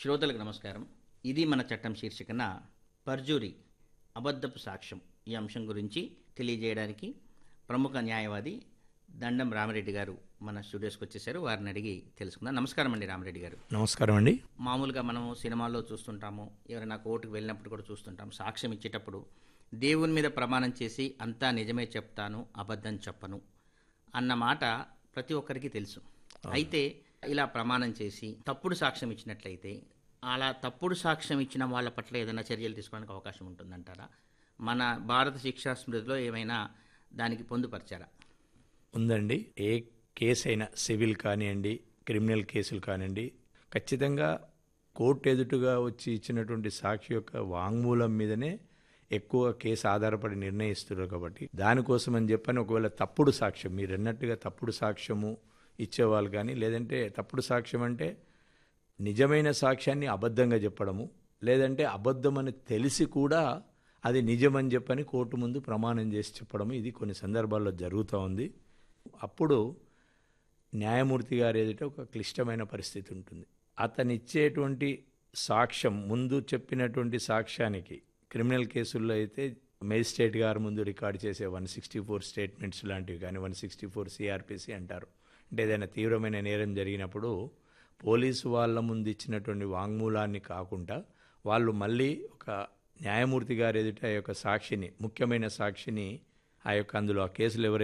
శ్రోతలకు నమస్కారం ఇది మన చట్టం శీర్షికన పర్జూరి అబద్ధపు సాక్ష్యం ఈ అంశం గురించి తెలియజేయడానికి ప్రముఖ న్యాయవాది దండం రామిరెడ్డి గారు మన స్టూడియోస్కి వచ్చేసారు వారిని అడిగి తెలుసుకుందాం నమస్కారం అండి రామిరెడ్డి గారు నమస్కారం అండి మామూలుగా మనం సినిమాల్లో చూస్తుంటాము ఎవరైనా కోర్టుకు వెళ్ళినప్పుడు కూడా చూస్తుంటాం సాక్ష్యం ఇచ్చేటప్పుడు దేవుని మీద ప్రమాణం చేసి అంతా నిజమే చెప్తాను అబద్ధం చెప్పను అన్న మాట ప్రతి ఒక్కరికి తెలుసు అయితే ఇలా ప్రమాణం చేసి తప్పుడు సాక్ష్యం ఇచ్చినట్లయితే అలా తప్పుడు సాక్ష్యం ఇచ్చిన వాళ్ళ పట్ల ఏదైనా చర్యలు తీసుకోవడానికి అవకాశం ఉంటుందంటారా మన భారత శిక్షా స్మృతిలో ఏమైనా దానికి పొందుపరిచారా ఉందండి ఏ కేసు అయినా సివిల్ కానివ్వండి క్రిమినల్ కేసులు కానివ్వండి ఖచ్చితంగా కోర్టు ఎదుటుగా వచ్చి ఇచ్చినటువంటి సాక్షి యొక్క వాంగ్మూలం మీదనే ఎక్కువ కేసు ఆధారపడి నిర్ణయిస్తున్నారు కాబట్టి దానికోసం అని చెప్పని ఒకవేళ తప్పుడు సాక్ష్యం మీరు అన్నట్టుగా తప్పుడు సాక్ష్యము ఇచ్చేవాళ్ళు కానీ లేదంటే తప్పుడు సాక్ష్యం అంటే నిజమైన సాక్ష్యాన్ని అబద్ధంగా చెప్పడము లేదంటే అబద్ధం అని తెలిసి కూడా అది నిజమని చెప్పని కోర్టు ముందు ప్రమాణం చేసి చెప్పడము ఇది కొన్ని సందర్భాల్లో జరుగుతూ ఉంది అప్పుడు న్యాయమూర్తి గారి ఎదుట ఒక క్లిష్టమైన పరిస్థితి ఉంటుంది అతను ఇచ్చేటువంటి సాక్ష్యం ముందు చెప్పినటువంటి సాక్ష్యానికి క్రిమినల్ కేసుల్లో అయితే మేజిస్ట్రేట్ గారి ముందు రికార్డ్ చేసే వన్ సిక్స్టీ ఫోర్ స్టేట్మెంట్స్ లాంటివి కానీ వన్ సిక్స్టీ ఫోర్ సిఆర్పిసి అంటారు అంటే ఏదైనా తీవ్రమైన నేరం జరిగినప్పుడు పోలీసు వాళ్ళ ముందు ఇచ్చినటువంటి వాంగ్మూలాన్ని కాకుండా వాళ్ళు మళ్ళీ ఒక న్యాయమూర్తి గారి ఎదుట ఆ యొక్క సాక్షిని ముఖ్యమైన సాక్షిని ఆ యొక్క అందులో ఆ కేసులు ఎవరైతే